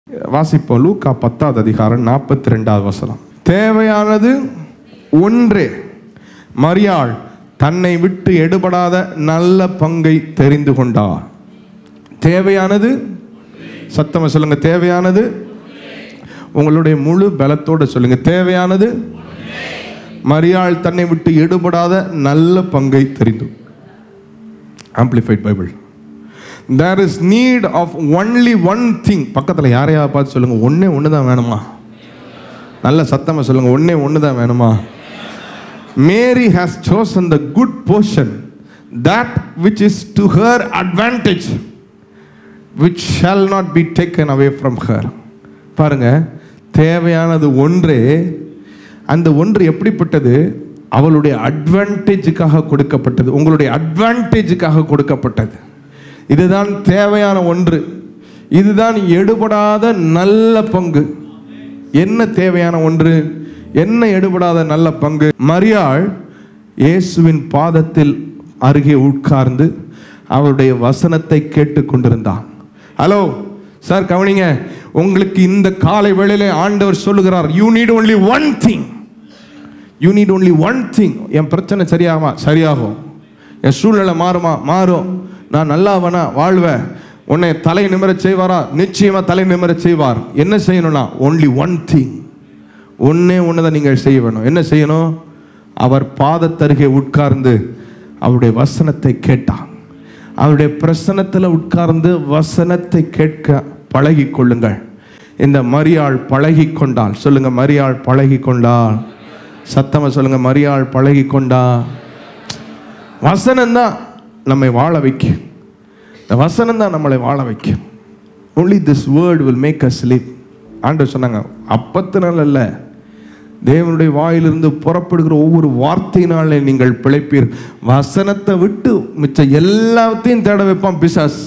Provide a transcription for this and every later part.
வாசிப்போம் லூக்கா பத்தாவது அதிகாரம் நாற்பத்தி ரெண்டாவது வசனம் தேவையானது ஒன்றே மரியாள் தன்னை விட்டு எடுபடாத நல்ல பங்கை தெரிந்து கொண்டார் தேவையானது சத்தமா சொல்லுங்க தேவையானது உங்களுடைய முழு பலத்தோட சொல்லுங்க தேவையானது மரியாள் தன்னை விட்டு எடுபடாத நல்ல பங்கை தெரிந்து amplified Bible there is need of only one thing பக்கத்தில் யாரையாவது பார்த்து சொல்லுங்க ஒண்ணே ஒன்று தான் வேணுமா நல்ல சத்தமாக சொல்லுங்க ஒண்ணே ஒன்று தான் வேணுமா Mary has chosen the good portion that which is to her advantage which shall not be taken away from her பாருங்க தேவையானது ஒன்றே அந்த ஒன்று எப்படிப்பட்டது அவளுடைய அட்வான்டேஜுக்காக கொடுக்கப்பட்டது உங்களுடைய அட்வான்டேஜுக்காக கொடுக்கப்பட்டது இதுதான் தேவையான ஒன்று இதுதான் எடுபடாத நல்ல பங்கு என்ன தேவையான ஒன்று என்ன எடுபடாத நல்ல பங்கு மரியாள் இயேசுவின் பாதத்தில் அருகே உட்கார்ந்து அவருடைய வசனத்தை கேட்டுக்கொண்டிருந்தான் ஹலோ சார் கவனிங்க உங்களுக்கு இந்த காலை வேளையில ஆண்டவர் சொல்லுகிறார் you need only one thing you need only one thing என் பிரச்சனை சரியாகுமா சரியாகும் என் சூழ்நிலை மாறுமா மாறும் நான் நல்லாவனா வாழ்வேன் உன்னை தலை நிமிரச் செய்வாரா நிச்சயமா தலை நிமிரச் செய்வார் என்ன செய்யணும்னா only ஒன் திங் ஒன்னே ஒன்று தான் நீங்கள் செய்ய வேணும் என்ன செய்யணும் அவர் பாதத்தருகே உட்கார்ந்து அவருடைய வசனத்தை கேட்டான் அவருடைய பிரசனத்தில் உட்கார்ந்து வசனத்தை கேட்க பழகி கொள்ளுங்கள் இந்த மரியாள் பழகி கொண்டாள் சொல்லுங்க மரியாள் பழகி கொண்டாள் சத்தமா சொல்லுங்க மரியாள் பழகி கொண்டா வசனம் தான் நம்மை வாழ வைக்கும் இந்த வசனம் தான் நம்மளை வாழ வைக்கும் only this word will make us live ஆண்டவர் சொன்னாங்க அப்பத்தினால் அல்ல தேவனுடைய வாயிலிருந்து புறப்படுகிற ஒவ்வொரு வார்த்தையினாலே நீங்கள் பிழைப்பீர் வசனத்தை விட்டு மிச்ச எல்லாத்தையும் தேட வைப்பான் பிசாஸ்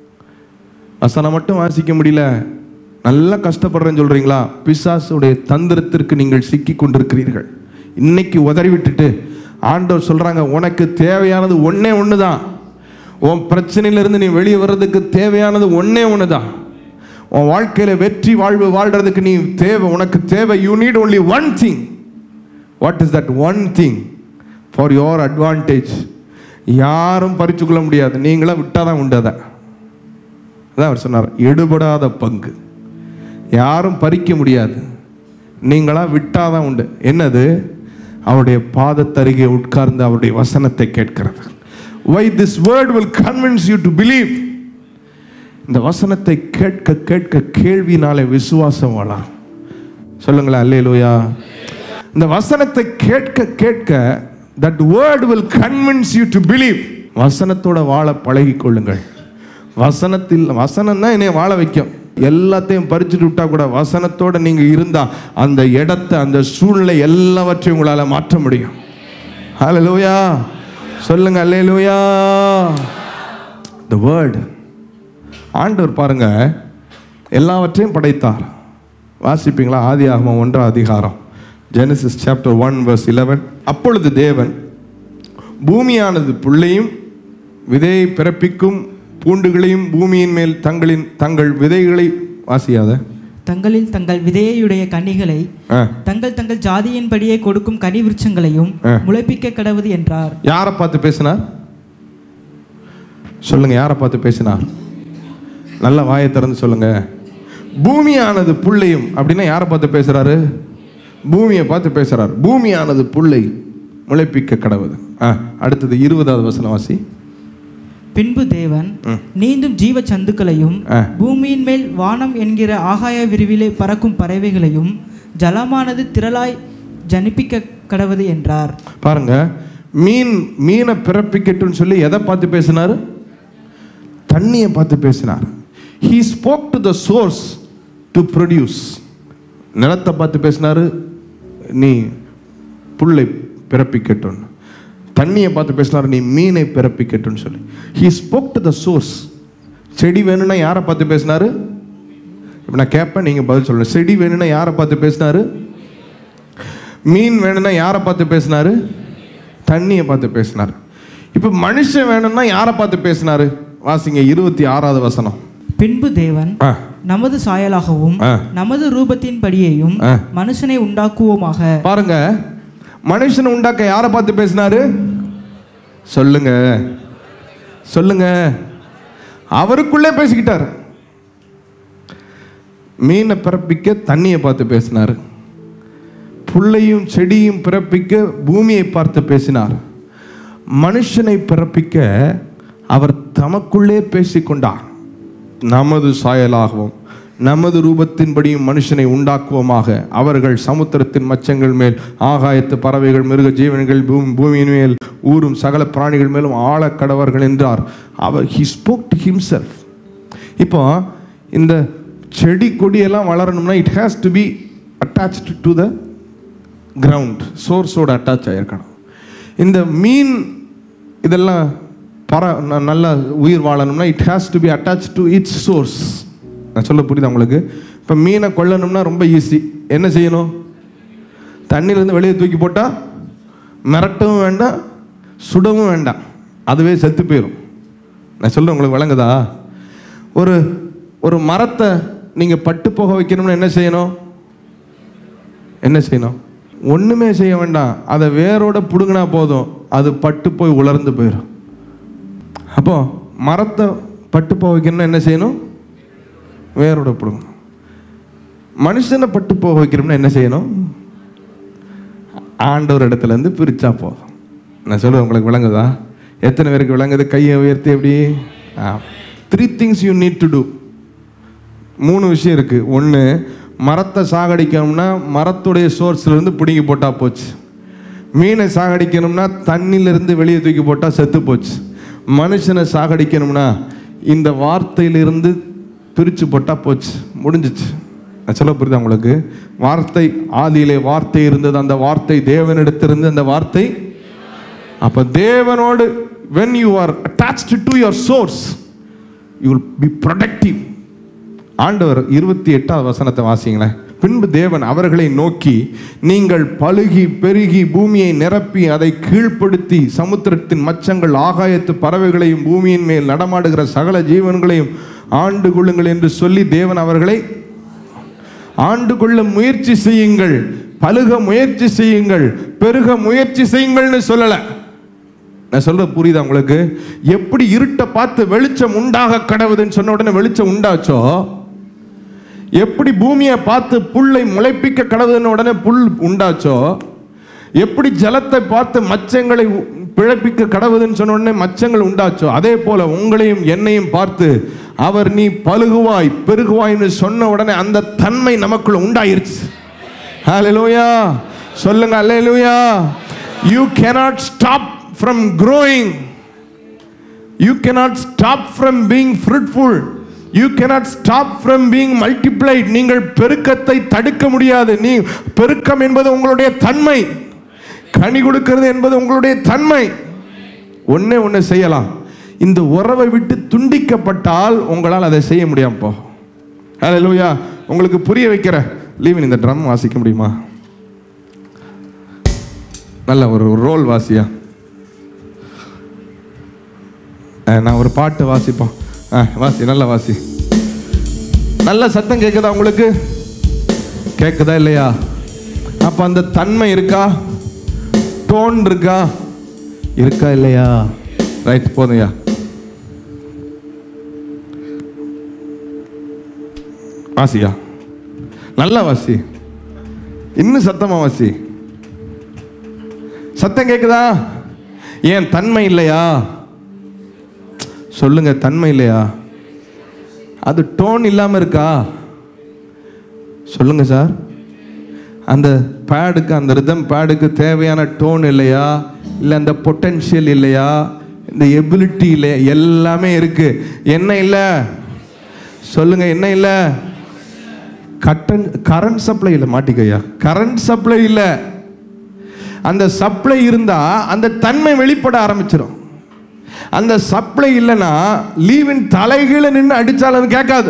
வசனம் மட்டும் வாசிக்க முடியல நல்லா கஷ்டப்படுறேன்னு சொல்றீங்களா பிசாசுடைய தந்திரத்திற்கு நீங்கள் சிக்கி கொண்டிருக்கிறீர்கள் இன்னைக்கு உதறி விட்டுட்டு ஆண்டவர் சொல்றாங்க உனக்கு தேவையானது ஒண்ணே ஒன்று தான் உன் பிரச்சனையிலிருந்து நீ வெளியே வர்றதுக்கு தேவையானது ஒண்ணே ஒன்று தான் உன் வாழ்க்கையில வெற்றி வாழ்வு வாழ்றதுக்கு நீ தேவை உனக்கு தேவை you need only one thing what is that one thing for your advantage யாரும் பறிச்சுக்கொள்ள முடியாது நீங்களா விட்டாதான் உண்டு அதை அதான் அவர் சொன்னார் எடுபடாத பங்கு யாரும் பறிக்க முடியாது நீங்களா விட்டாதான் உண்டு என்னது அவருடைய பாதத்தருகே உட்கார்ந்து அவருடைய வசனத்தை கேட்கிறது why this word will convince you to believe இந்த வசனத்தை கேட்க கேட்க கேள்வினாலே விசுவாசம் வளரும் சொல்லுங்களேன் அல்லேலூயா இந்த வசனத்தை கேட்க கேட்க that word will convince you to believe வசனத்தோட வாழ பழகிக் கொள்ளுங்கள் வசனத்தில் வசனம் தான் என்னை வாழ வைக்கும் எல்லாத்தையும் பறிச்சுட்டு விட்டா கூட வசனத்தோட நீங்க இருந்தா அந்த இடத்தை அந்த சூழ்நிலை எல்லாவற்றையும் உங்களால மாற்ற முடியும் ஹalleluya சொல்லுங்க அல்லேலூயா the word ஆண்டவர் பாருங்க எல்லாவற்றையும் படைத்தார் வாசிப்பீங்களா ஆதி ஆகமம் ஒன்றாம் அதிகாரம் ஜெனசிஸ் சாப்டர் ஒன் verse 11 அப்பொழுது தேவன் பூமியானது புள்ளையும் விதையை பிறப்பிக்கும் பூண்டுகளையும் பூமியின் மேல் தங்களின் தங்கள் விதைகளை வாசியாத தங்களில் தங்கள் விதையுடைய கனிகளை ஆ. தங்கள் தங்கள் ஜாதியின்படியே கொடுக்கும் கனி விருட்சங்களையும் ஆ. முளைப்பிக்க கடவுது என்றார் யாரை பார்த்து பேசினார் சொல்லுங்க யாரை பார்த்து பேசினார் நல்ல வாயை திறந்து சொல்லுங்க பூமியானது புள்ளையும் அப்படின்னா யாரை பார்த்து பேசுறாரு பூமியை பார்த்து பேசுறாரு பூமியானது புள்ளை முளைப்பிக்க கடவுது ஆ அடுத்தது இருபதாவது வசனம் வாசி பின்பு தேவன் நீந்தும் ஜீவ சந்துக்களையும் ஆ. பூமியின் மேல் வானம் என்கிற ஆகாய விரிவிலே பறக்கும் பறவைகளையும் ஜலமானது திரளாய் ஜனிப்பிக்க கடவுது என்றார் பாருங்க மீன் மீனை பிறப்பிக்கட்டும்னு சொல்லி எதை பார்த்து பேசினாரு தண்ணியை பார்த்து பேசினார் he spoke to the source to produce நிலத்தை பார்த்து பேசினாரு நீ புல்லை பிறப்பிக்கட்டும் தண்ணியை பார்த்து பேசினாரு நீ மீனை பிறப்பிக்கட்டும்னு சொல்லி he spoke to the source செடி வேணும்னா யாரை பார்த்து பேசினாரு இப்போ நான் கேட்பேன் நீங்கள் பதில் சொல்லணும் செடி வேணும்னா யாரை பார்த்து பேசினாரு மீன் வேணும்னா யாரை பார்த்து பேசினாரு தண்ணியை பார்த்து பேசினார் இப்போ மனுஷன் வேணும்னா யாரை பார்த்து பேசினாரு வாசிங்க இருபத்தி ஆறாவது வசனம் பின்பு தேவன் ஆ நமது சாயலாகவும் ஆ. நமது ரூபத்தின்படியேயும் ஆ. மனுஷனை உண்டாக்குவோமாக பாருங்க மனுஷனை உண்டாக்க யாரை பார்த்து பேசினாரு சொல்லுங்க சொல்லுங்க அவருக்குள்ளே பேசிக்கிட்டாரு மீனை பிறப்பிக்க தண்ணியை பார்த்து பேசினார் புல்லையும் செடியும் பிறப்பிக்க பூமியை பார்த்து பேசினார் மனுஷனை பிறப்பிக்க அவர் தமக்குள்ளே பேசிக்கொண்டார் நமது சாயலாகவும் நமது ரூபத்தின்படியும் மனுஷனை உண்டாக்குவோமாக அவர்கள் சமுத்திரத்தின் மச்சங்கள் மேல் ஆகாயத்து பறவைகள் மிருக ஜீவன்கள் பூமி பூமியின் மேல் ஊரும் சகல பிராணிகள் மேலும் ஆழக்கடவர்கள் என்றார் அவர் ஹி ஸ்போக் டு ஹிம்செல்ஃப் இப்போ இந்த செடி கொடியெல்லாம் வளரணும்னா it has to be attached to the ground சோர்ஸோட அட்டாச் ஆகிருக்கணும் இந்த மீன் இதெல்லாம் பர ந- நல்ல உயிர் வாழணும்னா it has to be attach to its source நான் சொல்ல புரியுதா உங்களுக்கு இப்போ மீனை கொல்லணும்னா ரொம்ப ஈஸி என்ன செய்யணும் தண்ணியிலேருந்து வெளியே தூக்கி போட்டால் மிரட்டவும் வேண்டாம் சுடவும் வேண்டாம் அதுவே செத்து போயிடும் நான் சொல்ல உங்களுக்கு விளங்குதா ஒரு ஒரு மரத்தை நீங்கள் பட்டு போக வைக்கணும்னா என்ன செய்யணும் என்ன செய்யணும் ஒன்றுமே செய்ய வேண்டாம் அதை வேரோட பிடுங்கினா போதும் அது பட்டு போய் உலர்ந்து போயிடும் அப்போ மரத்தை பட்டு போக வைக்கணும்னா என்ன செய்யணும் வேரோட பிடுங்கணும் மனுஷனை பட்டு போக வைக்கணும்னா என்ன செய்யணும் ஆண்டவர் இடத்துல இருந்து பிரிச்சா போதும் நான் சொல்லுவேன் உங்களுக்கு விளங்குதா எத்தனை பேருக்கு விளங்குது கையை உயர்த்தி எப்படி three things you need to do மூணு விஷயம் இருக்கு ஒன்று மரத்தை சாகடிக்கணும்னா மரத்துடைய sourceல இருந்து பிடுங்கி போட்டால் போச்சு மீனை சாகடிக்கணும்னா தண்ணியிலிருந்து வெளியே தூக்கி போட்டால் செத்து போச்சு மனுஷனை சாகடிக்கணும்னா இந்த வார்த்தையிலிருந்து பிரித்து போட்டால் போச்சு முடிஞ்சிச்சு நான் சொல்ல புரியுதா உங்களுக்கு வார்த்தை ஆதியிலே வார்த்தை இருந்தது அந்த வார்த்தை தேவனிடத்திலிருந்து அந்த வார்த்தை அப்ப தேவனோடு when you are attached to your source you will be productive ஆண்டவர் இருபத்தி எட்டாவது வசனத்தை வாசிங்களேன் பின்பு தேவன் அவர்களை நோக்கி நீங்கள் பழுகி பெருகி பூமியை நிரப்பி அதை கீழ்ப்படுத்தி சமுத்திரத்தின் மச்சங்கள் ஆகாயத்து பறவைகளையும் பூமியின் மேல் நடமாடுகிற சகல ஜீவன்களையும் ஆண்டு கொள்ளுங்கள் என்று சொல்லி தேவன் அவர்களை ஆண்டு கொள்ள முயற்சி செய்யுங்கள் பழுக முயற்சி செய்யுங்கள் பெருக முயற்சி செய்யுங்கள்னு சொல்லல நான் சொல்றது புரியுதா உங்களுக்கு எப்படி இருட்டை பார்த்து வெளிச்சம் உண்டாக கடவுதுன்னு சொன்ன உடனே வெளிச்சம் உண்டாச்சோ எப்படி பூமியை பார்த்து புல்லை முளைப்பிக்க கடவுதுன்னு உடனே புல் உண்டாச்சோ எப்படி ஜலத்தை பார்த்து மச்சங்களை உ- பிழைப்பிக்க கடவுதுன்னு சொன்ன உடனே மச்சங்கள் உண்டாச்சோ அதே போல உங்களையும் என்னையும் பார்த்து அவர் நீ பழுகுவாய் பெருகுவாய்னு சொன்ன உடனே அந்த தன்மை நமக்குள்ள உண்டாயிருச்சு ஹalleluya சொல்லுங்க ஹalleluya you cannot stop from growing you cannot stop from being fruitful you cannot stop from being multiplied நீங்கள் பெருக்கத்தை தடுக்க முடியாது நீ பெருக்கம் என்பது உங்களுடைய தன்மை கனி கொடுக்கிறது என்பது உங்களுடைய தன்மை ஒண்ணே ஒண்ணு செய்யலாம் இந்த உறவை விட்டு துண்டிக்கப்பட்டால் உங்களால் அதை செய்ய முடியாம போ ஹalleluya உங்களுக்கு புரிய வைக்கிற லீவின் இந்த ட்ரம் வாசிக்க முடியுமா நல்ல ஒரு ரோல் வாசியா அஹ், நான் ஒரு பாட்டு வாசிப்போம் ஆ வாசி நல்ல வாசி நல்ல சத்தம் கேட்குதா உங்களுக்கு கேட்குதா இல்லையா அப்போ அந்த தன்மை இருக்கா டோன் இருக்கா இருக்கா இல்லையா ரைட் போதும்யா வாசியா நல்லா வாசி இன்னும் சத்தமா வாசி சத்தம் கேக்குதா ஏன் தன்மை இல்லையா சொல்லுங்க தன்மை இல்லையா அது டோன் இல்லாம இருக்கா சொல்லுங்க சார் அந்த பேடுக்கு அந்த ரிதம் பேடுக்கு தேவையான டோன் இல்லையா இல்லை அந்த பொட்டென்ஷியல் இல்லையா இந்த எபிலிட்டி இல்லை எல்லாமே இருக்கு என்ன இல்லை சொல்லுங்க என்ன இல்லை கட்டன் கரண்ட் சப்ளை இல்லை மாட்டிக்கையா கரண்ட் சப்ளை இல்லை அந்த சப்ளை இருந்தா அந்த தன்மை வெளிப்பட ஆரம்பிச்சிடும் அந்த சப்ளை இல்லைன்னா லீவின் தலைகீழ நின்று அடிச்சாலும் அது கேட்காது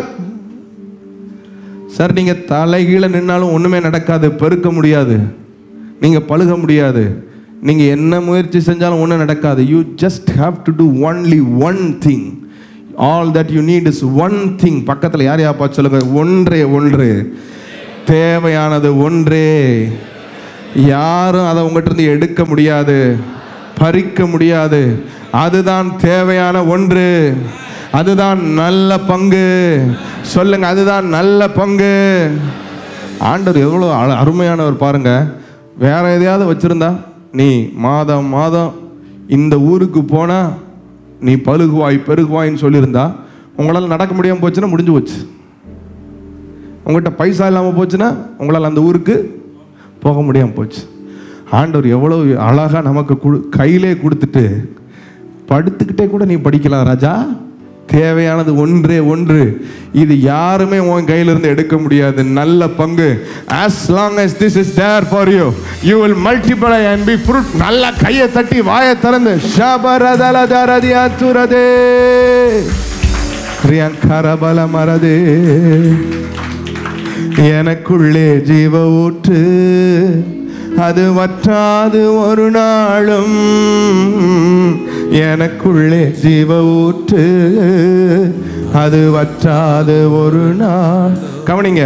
சார் நீங்க தலைகீழ நின்னாலும் ஒண்ணுமே நடக்காது பெருக்க முடியாது நீங்க பழுக முடியாது நீங்க என்ன முயற்சி செஞ்சாலும் ஒன்றும் நடக்காது you just have to do only one thing all that you need is one thing பக்கத்தில் யார் யாப்பா சொல்லுங்க ஒன்றே ஒன்று தேவையானது ஒன்றே யாரும் அதை உங்ககிட்ட இருந்து எடுக்க முடியாது பறிக்க முடியாது அதுதான் தேவையான ஒன்று அதுதான் நல்ல பங்கு சொல்லுங்க அதுதான் நல்ல பங்கு ஆண்டவர் எவ்வளோ அழ- அருமையானவர் பாருங்க வேற எதையாவது வச்சிருந்தா நீ மாதம் மாதம் இந்த ஊருக்கு போனா நீ பழுகுவாய் பெருகுவாய்ன்னு சொல்லியிருந்தா உங்களால் நடக்க முடியாமல் போச்சுன்னா முடிஞ்சு போச்சு உங்கள்கிட்ட பைசா இல்லாமல் போச்சுன்னா உங்களால் அந்த ஊருக்கு போக முடியாமல் போச்சு ஆண்டவர் எவ்வளோ அழகாக நமக்கு குடு கையிலே கொடுத்துட்டு படுத்துக்கிட்டே கூட நீ படிக்கலாம் ராஜா தேவையானது ஒன்றே ஒன்று இது யாருமே உன் கையிலிருந்து எடுக்க முடியாது நல்ல பங்கு as long as this is there for you you will multiply and be fruit நல்ல கையை தட்டி வாயை திறந்து ஷபரதல தரதியா துரதே பிரியங்கரபல மரதே எனக்குள்ளே ஜீவ ஊற்று அது வற்றாது ஒரு நாளும் எனக்குள்ளே ஜீவ ஊற்று அது வற்றாது ஒரு நாள் கவனிங்க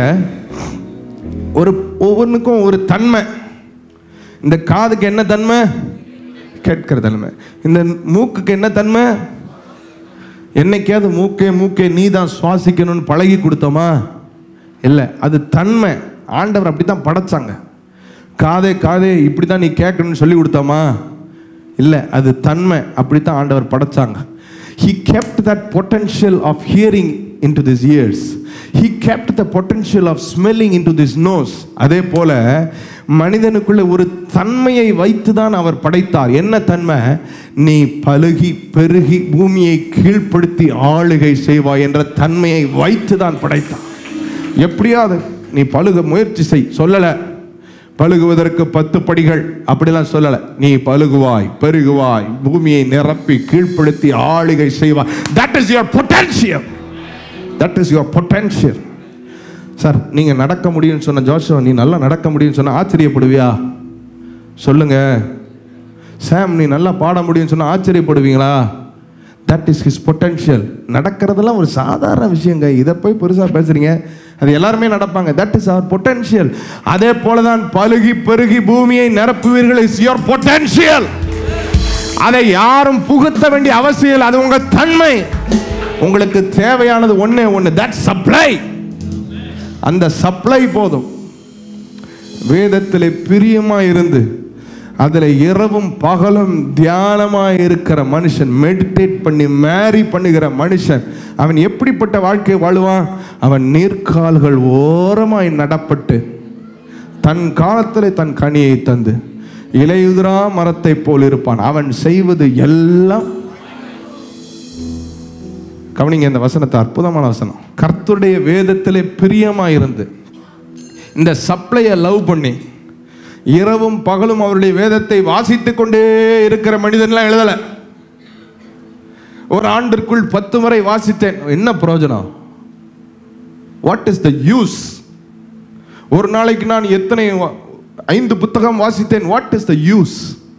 ஒரு ஒவ்வொன்றுக்கும் ஒரு தன்மை இந்த காதுக்கு என்ன தன்மை கேட்கிற தன்மை இந்த மூக்குக்கு என்ன தன்மை என்னைக்காவது மூக்கே மூக்கே நீ தான் சுவாசிக்கணும்னு பழகி கொடுத்தோமா இல்லை அது தன்மை ஆண்டவர் அப்படி தான் படைச்சாங்க காதே காதே இப்படி தான் நீ கேட்கணும்னு சொல்லி கொடுத்தோமா இல்லை அது தன்மை அப்படி தான் ஆண்டவர் படைச்சாங்க he kept that potential of hearing into these ears he kept the potential of smelling into this nose அதே போல மனிதனுக்குள்ள ஒரு தன்மையை வைத்து தான் அவர் படைத்தார் என்ன தன்மை நீ பழுகி பெருகி பூமியை கீழ்ப்படுத்தி ஆளுகை செய்வாய் என்ற தன்மையை வைத்து தான் படைத்தார் எப்படியாவது நீ பழுக முயற்சி செய் சொல்லலை பழுகுவதற்கு பத்து படிகள் அப்படிலாம் சொல்லலை நீ பழுகுவாய் பெருகுவாய் பூமியை நிரப்பி கீழ்ப்படுத்தி ஆளுகை செய்வாய் that is your potential that is your potential sir நீங்கள் நடக்க முடியும்னு சொன்ன ஜோஷோ நீ நல்லா நடக்க முடியும்னு சொன்ன ஆச்சரியப்படுவியா சொல்லுங்க சாம் நீ நல்லா பாட முடியும்னு சொன்ன ஆச்சரியப்படுவீங்களா தட் இஸ் ஹிஸ் பொட்டன்ஷியல் நடக்கிறதெல்லாம் ஒரு சாதாரண விஷயங்க இதை போய் பெருசாக பேசுறீங்க அது எல்லாருமே நடப்பாங்க தட் இஸ் அவர் பொட்டன்ஷியல் அதே போல தான் பழுகி பெருகி பூமியை நிரப்புவீர்கள் இஸ் யுவர் பொட்டன்ஷியல் அதை யாரும் புகுத்த வேண்டிய அவசியம் இல்லை அது உங்க தன்மை உங்களுக்கு தேவையானது ஒண்ணே ஒன்று தட் சப்ளை அந்த சப்ளை போதும் வேதத்திலே பிரியமா இருந்து அதில் இரவும் பகலும் தியானமாக இருக்கிற மனுஷன் மெடிடேட் பண்ணி மேரி பண்ணுகிற மனுஷன் அவன் எப்படிப்பட்ட வாழ்க்கை வாழுவான் அவன் நீர்க்கால்கள் ஓரமாய் நடப்பட்டு தன் காலத்தில் தன் கனியை தந்து இலையுதிரா மரத்தை போல் இருப்பான் அவன் செய்வது எல்லாம் கவனிங்க இந்த வசனத்தை அற்புதமான வசனம் கர்த்தருடைய வேதத்திலே பிரியமா இருந்து இந்த சப்ளையை லவ் பண்ணி இரவும் பகலும் அவருடைய வேதத்தை வாசித்துக் கொண்டே இருக்கிற மனிதன்லாம் எழுதல ஒரு ஆண்டிற்குள் பத்து முறை வாசித்தேன் என்ன பிரயோஜனம் வாட் இஸ் த யூஸ் ஒரு நாளைக்கு நான் எத்தனை வா- ஐந்து புத்தகம் வாசித்தேன் வாட் இஸ் த யூஸ்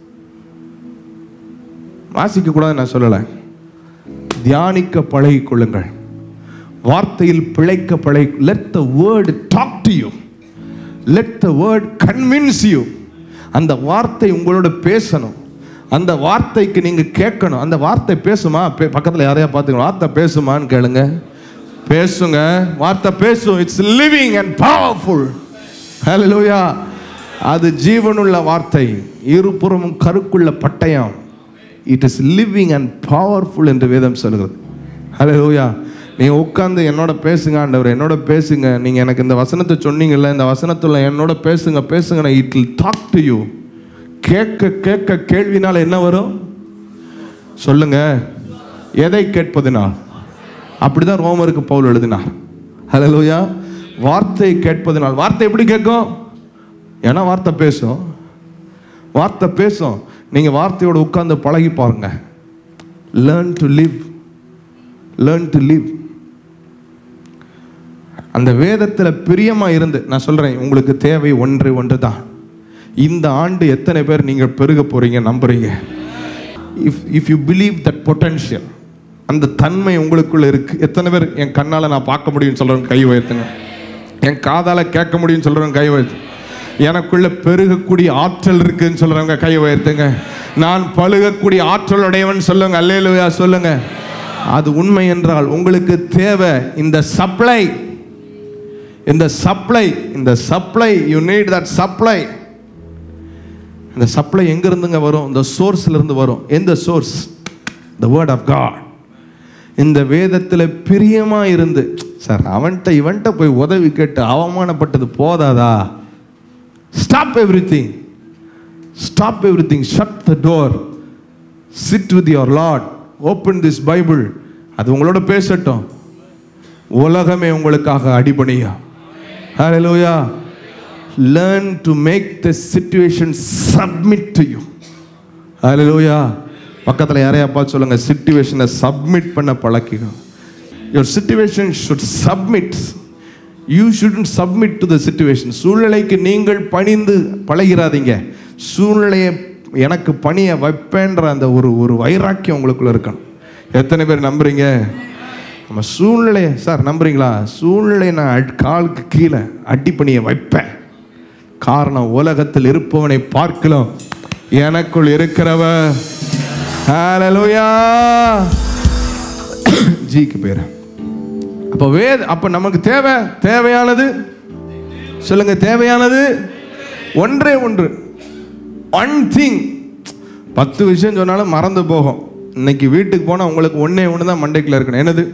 வாசிக்க கூடாது நான் சொல்லலை தியானிக்க பழகிக் கொள்ளுங்கள் வார்த்தையில் பிழைக்க பழகி let the word talk to you let the word convince you அந்த வார்த்தை உங்களோட பேசணும் அந்த வார்த்தைக்கு நீங்க கேட்கணும் அந்த வார்த்தை பேசுமா பே- பக்கத்துல யாரையா பார்த்துக்கணும் வார்த்தை பேசுமான்னு கேளுங்க பேசுங்க வார்த்தை பேசும் இட்ஸ் லிவிங் அண்ட் பவர்ஃபுல் ஹalleluya அது ஜீவனுள்ள வார்த்தை இருபுறமும் கருக்குள்ள பட்டயம் it is living and powerful என்று வேதம் சொல்கிறது ஹalleluya நீங்க உட்கார்ந்து என்னோட பேசுங்க ஆண்டவர் என்னோட பேசுங்க நீங்க எனக்கு இந்த வசனத்தை சொன்னீங்கல்ல இந்த வசனத்துல என்னோட பேசுங்க பேசுங்க it will talk to you கேட்க கேட்க கேள்வினால என்ன வரும் சொல்லுங்க எதை கேட்பதினால் அப்படிதான் ரோமருக்கு பவுல் எழுதினார் ஹalleluya வார்த்தை கேட்பதினால் வார்த்தை எப்படி கேட்கும் ஏன்னா வார்த்தை பேசும் வார்த்தை பேசும் நீங்க வார்த்தையோட உட்கார்ந்து பழகி பாருங்க learn to live learn to live அந்த வேதத்தில் பிரியமா இருந்து நான் சொல்றேன் உங்களுக்கு தேவை ஒன்று ஒன்று தான் இந்த ஆண்டு எத்தனை பேர் நீங்கள் பெருக போறீங்க நம்புறீங்க if if you believe that potential அந்த தன்மை உங்களுக்குள்ள இருக்கு எத்தனை பேர் என் கண்ணால நான் பார்க்க முடியும்னு சொல்றவங்க கை உயர்த்துங்க என் காதால கேட்க முடியும்னு சொல்றவங்க கை உயர்த்து எனக்குள்ள பெருகக்கூடிய ஆற்றல் இருக்குன்னு சொல்றவங்க கை உயர்த்துங்க நான் பழுகக்கூடிய ஆற்றல் உடையவன் சொல்லுங்க அல்லேலூயா சொல்லுங்க அது உண்மை என்றால் உங்களுக்கு தேவை இந்த சப்ளை இந்த சப்ளை இந்த supply you need that supply இந்த சப்ளை எங்க இருந்துங்க வரும் இந்த சோர்ஸ்ல இருந்து வரும் எந்த source the word of God இந்த வேதத்தில் பிரியமா இருந்து சார் அவன்கிட்ட இவன்கிட்ட போய் உதவி கேட்டு அவமானப்பட்டது போதாதா stop everything stop everything shut the door sit with your Lord open this Bible அது உங்களோட பேசட்டும் உலகமே உங்களுக்காக அடிபணியா ஹalleluya learn to make the situation submit to you ஹalleluya பக்கத்துல யாரையா பார்த்து சொல்லுங்க சிச்சுவேஷனை சப்மிட் பண்ண பழக்கிடும் your situation should submit you shouldn't submit to the situation சூழ்நிலைக்கு நீங்கள் பணிந்து பழகிறாதீங்க சூழ்நிலையை எனக்கு பணிய வைப்பேன்ற அந்த ஒரு ஒரு வைராக்கியம் உங்களுக்குள்ள இருக்கணும் எத்தனை பேர் நம்புறீங்க நம்ம சூழ்நிலையை சார் நம்புறீங்களா சூழ்நிலையை நான் அட்- காலுக்கு கீழே அடி பணிய வைப்பேன் காரணம் உலகத்தில் இருப்பவனை பார்க்கலாம் எனக்குள் இருக்கிறவ ஹalleluya ஜிக்கு பேர் அப்போ வேத அப்போ நமக்கு தேவை தேவையானது சொல்லுங்க தேவையானது ஒன்றே ஒன்று ஒன் திங் பத்து விஷயம் சொன்னாலும் மறந்து போகும் இன்னைக்கு வீட்டுக்கு போனால் உங்களுக்கு ஒண்ணே ஒன்று தான் மண்டைக்குள்ள இருக்கணும் என்னது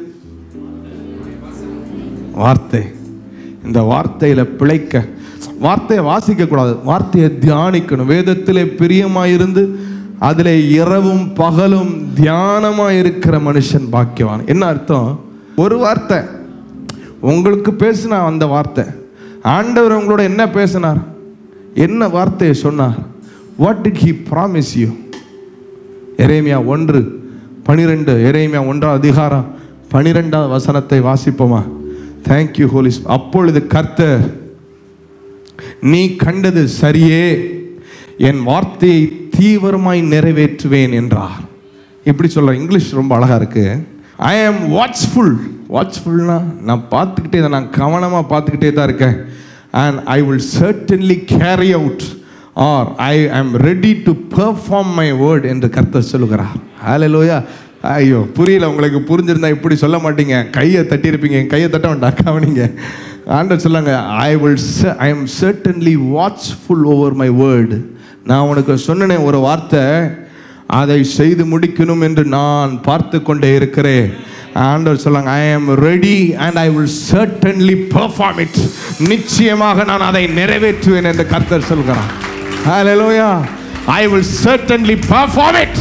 வார்த்தை இந்த வார்த்தையில பிழைக்க வார்த்தையை வாசிக்க கூடாது வார்த்தையை தியானிக்கணும் வேதத்திலே பிரியமாயிருந்து அதிலே இரவும் பகலும் தியானமா இருக்கிற மனுஷன் பாக்கியவான் என்ன அர்த்தம் ஒரு வார்த்தை உங்களுக்கு பேசினா அந்த வார்த்தை ஆண்டவர் உங்களோட என்ன பேசினார் என்ன வார்த்தையை சொன்னார் what did he promise you எரேமியா ஒன்று பனிரெண்டு எரேமியா ஒன்றாம் அதிகாரம் பனிரெண்டாம் வசனத்தை வாசிப்போமா தேங்க்யூ ஹோலி அப்பொழுது கர்த்தர் நீ கண்டது சரியே என் வார்த்தையை தீவிரமாய் நிறைவேற்றுவேன் என்றார் இப்படி சொல்ற இங்கிலீஷ் ரொம்ப அழகா இருக்கு ஐ ஆம் வாட்ச்ஃபுல் வாட்ச்ஃபுல்னா நான் பார்த்துக்கிட்டே தான் நான் கவனமாக பார்த்துக்கிட்டே தான் இருக்கேன் and I will certainly carry out or I am ready to perform my word என்று கர்த்தர் சொல்லுகிறார் ஹalleluya ஐயோ புரியல உங்களுக்கு புரிஞ்சிருந்தா இப்படி சொல்ல மாட்டீங்க கையை தட்டியிருப்பீங்க என் கையை தட்ட வேண்டாம் கவனிங்க ஆண்டவர் சொல்லாங்க I will I am certainly watchful over my word நான் உனக்கு சொன்னனே ஒரு வார்த்தை அதை செய்து முடிக்கணும் என்று நான் பார்த்து கொண்டே இருக்கிறேன் ஆண்டவர் சொல்லாங்க I am ready and I will certainly perform it நிச்சயமாக நான் அதை நிறைவேற்றுவேன் என்று கர்த்தர் சொல்கிறார் ஹalleluya I will certainly perform it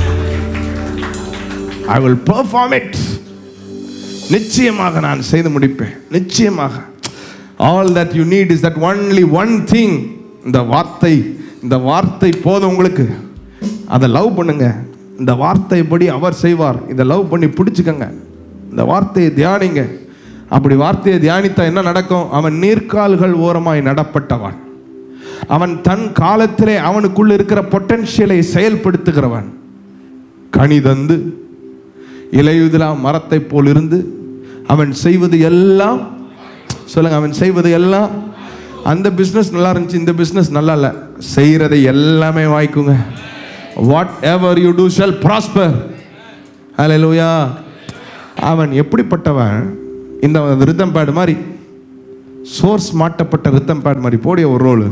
I will perform it நிச்சயமாக நான் செய்து முடிப்பேன் நிச்சயமாக all that you need is that only one thing இந்த வார்த்தை இந்த வார்த்தை போதும் உங்களுக்கு அதை லவ் பண்ணுங்க இந்த வார்த்தைப்படி அவர் செய்வார் இதை லவ் பண்ணி பிடிச்சுக்கங்க இந்த வார்த்தையை தியானிங்க அப்படி வார்த்தையை தியானித்தா என்ன நடக்கும் அவன் நீர்க்கால்கள் ஓரமாய் நடப்பட்டவன் அவன் தன் காலத்திலே அவனுக்குள் இருக்கிற பொட்டன்ஷியலை செயல்படுத்துகிறவன் கனி தந்து இலையுதிலா மரத்தை போல் இருந்து அவன் செய்வது எல்லாம் சொல்லுங்க அவன் செய்வது எல்லாம் அந்த பிஸ்னஸ் நல்லா இருந்துச்சு இந்த பிஸ்னஸ் நல்லா இல்லை செய்கிறதை எல்லாமே வாய்க்குங்க whatever you do shall prosper ஹalleluya அவன் எப்படிப்பட்டவன் இந்த ரித்தம் பேட் மாதிரி சோர்ஸ் மாட்டப்பட்ட ரித்தம் பேட் மாதிரி போடிய ஒரு role